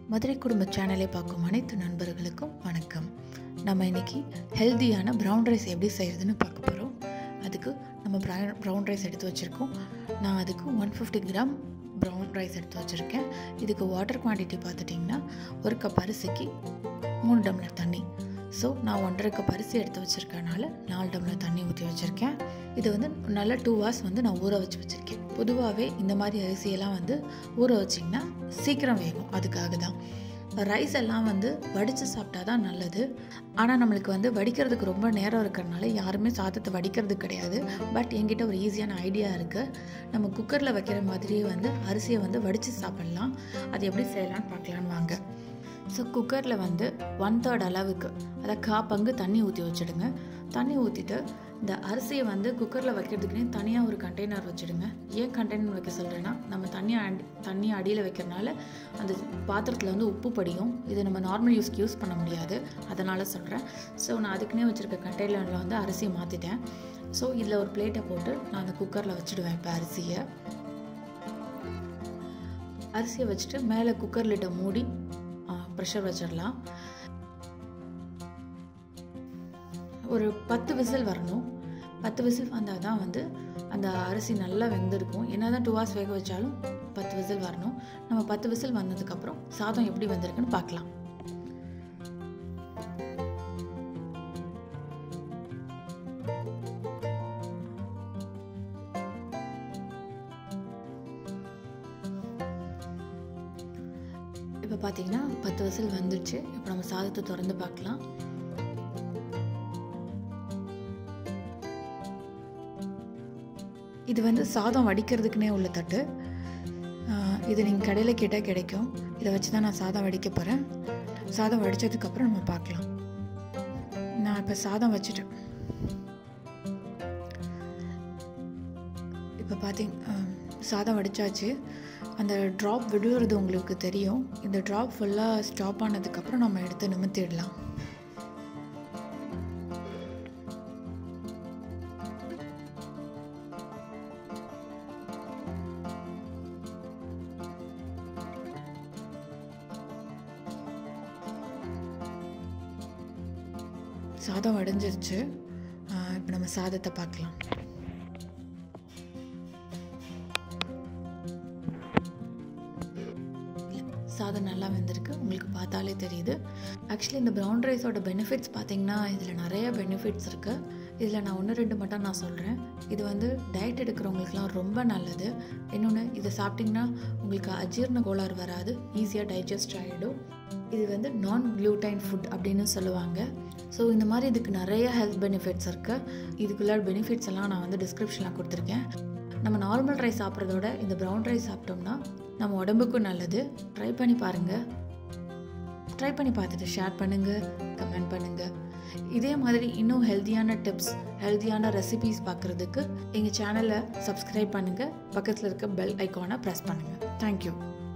மதுரை குடும்ப சேனலை பார்க்கும் அனைத்து நண்பர்களுக்கும் வணக்கம் நம்ம இன்னைக்கு ஹெல்தியான ப்ரௌன் ரைஸ் எப்படி செய்கிறதுன்னு பார்க்க போகிறோம் அதுக்கு நம்ம ப்ரௌன் ரைஸ் எடுத்து வச்சுருக்கோம் நான் அதுக்கு one fifty gram brown rice எடுத்து வச்சுருக்கேன் இதுக்கு வாட்டர் குவான்டிட்டி பார்த்துட்டிங்கன்னா ஒரு கப் அரிசிக்கு மூணு டம்ளர் தண்ணி ஸோ நான் ஒன்றரை கப் அரிசி எடுத்து வச்சுருக்கனால நாலு டம்ளர் தண்ணி ஊற்றி வச்சுருக்கேன் இது வந்து நல்லா டூ ஹவர்ஸ் வந்து நான் ஊற வச்சு வச்சுருக்கேன் பொதுவாகவே இந்த மாதிரி அரிசியெல்லாம் வந்து ஊற வச்சிங்கன்னா சீக்கிரம் வேகும் அதுக்காக தான் ரைஸ் எல்லாம் வந்து வடித்து சாப்பிட்டா தான் நல்லது ஆனால் நம்மளுக்கு வந்து வடிக்கிறதுக்கு ரொம்ப நேரம் இருக்கிறனால யாருமே சாதத்தை வடிக்கிறது கிடையாது பட் என்கிட்ட ஒரு ஈஸியான ஐடியா இருக்குது நம்ம குக்கரில் வைக்கிற மாதிரியே வந்து அரிசியை வந்து வடித்து சாப்பிட்லாம் அது எப்படி செய்யலாம்னு பார்க்கலான்னு வாங்க ஸோ குக்கரில் வந்து ஒன் தேர்ட் அளவுக்கு அதை கா பங்கு தண்ணி ஊற்றி வச்சுடுங்க தண்ணி ஊற்றிட்டு இந்த அரிசியை வந்து குக்கரில் வைக்கிறதுக்குனே தனியாக ஒரு கண்டெய்னர் வச்சுடுங்க ஏன் கண்டெய்னர் வைக்க சொல்கிறேன்னா நம்ம தண்ணி அடி தண்ணி அடியில் வைக்கிறனால அந்த பாத்திரத்தில் வந்து உப்பு படியும் இது நம்ம நார்மல் யூஸ்க்கு யூஸ் பண்ண முடியாது அதனால் சொல்கிறேன் ஸோ நான் அதுக்குன்னே வச்சுருக்க கண்டெய்னரில் வந்து அரிசியை மாற்றிட்டேன் ஸோ இதில் ஒரு பிளேட்டை போட்டு நான் அந்த குக்கரில் வச்சுடுவேன் இப்போ அரிசியை அரிசியை வச்சுட்டு மேலே குக்கர் லிட்டை மூடி ப்ரெஷர் வச்சிடலாம் ஒரு பத்து விசில் வரணும் பத்து விசில் வந்தால் தான் வந்து அந்த அரிசி நல்லா வெந்திருக்கும் என்ன தான் டூ ஹவர்ஸ் வேக வச்சாலும் பத்து விசில் வரணும் நம்ம பத்து விசில் வந்ததுக்கப்புறம் சாதம் எப்படி வந்திருக்குன்னு பார்க்கலாம் இப்போ பார்த்தீங்கன்னா பத்து விசில் வந்துடுச்சு இப்போ நம்ம சாதத்தை திறந்து பார்க்கலாம் இது வந்து சாதம் வடிக்கிறதுக்குனே உள்ள தட்டு இது நீங்கள் கடையில் கேட்டால் கிடைக்கும் இதை வச்சு தான் நான் சாதம் வடிக்க போகிறேன் சாதம் வடித்ததுக்கப்புறம் நம்ம பார்க்கலாம் நான் இப்போ சாதம் வச்சுட்டேன் இப்போ பார்த்தீங்க சாதம் வடித்தாச்சு அந்த ட்ராப் விடுறது உங்களுக்கு தெரியும் இந்த ட்ராப் ஃபுல்லாக ஸ்டாப் ஆனதுக்கப்புறம் நம்ம எடுத்து நிமித்திடலாம் சாதம் வடைஞ்சிருச்சு இப்போ நம்ம சாதத்தை பார்க்கலாம் சாதம் நல்லா வெந்திருக்கு உங்களுக்கு பார்த்தாலே தெரியுது ஆக்சுவலி இந்த ப்ரௌன் ரைஸோட பெனிஃபிட்ஸ் பார்த்தீங்கன்னா இதில் நிறைய பெனிஃபிட்ஸ் இருக்குது இதில் நான் ஒன்று ரெண்டு மட்டும் நான் சொல்கிறேன் இது வந்து டயட் எடுக்கிறவங்களுக்குலாம் ரொம்ப நல்லது இன்னொன்று இதை சாப்பிட்டிங்கன்னா உங்களுக்கு அஜீர்ண கோளாறு வராது ஈஸியாக டைஜஸ்ட் ஆகிடும் இது வந்து நான் க்ளூட்டைன் ஃபுட் அப்படின்னு சொல்லுவாங்க ஸோ இந்த மாதிரி இதுக்கு நிறைய ஹெல்த் பெனிஃபிட்ஸ் இருக்குது இதுக்குள்ள பெனிஃபிட்ஸ் எல்லாம் நான் வந்து டிஸ்கிரிப்ஷனில் கொடுத்துருக்கேன் நம்ம நார்மல் ரைஸ் சாப்பிட்றதோட இந்த ப்ரௌன் ரைஸ் சாப்பிட்டோம்னா நம்ம உடம்புக்கும் நல்லது ட்ரை பண்ணி பாருங்கள் ட்ரை பண்ணி பார்த்துட்டு ஷேர் பண்ணுங்கள் கமெண்ட் பண்ணுங்கள் இதே மாதிரி இன்னும் ஹெல்த்தியான டிப்ஸ் ஹெல்த்தியான ரெசிபீஸ் பார்க்குறதுக்கு எங்கள் சேனலை சப்ஸ்கிரைப் பண்ணுங்கள் பக்கத்தில் இருக்க பெல் ஐக்கானை ப்ரெஸ் பண்ணுங்கள் தேங்க்யூ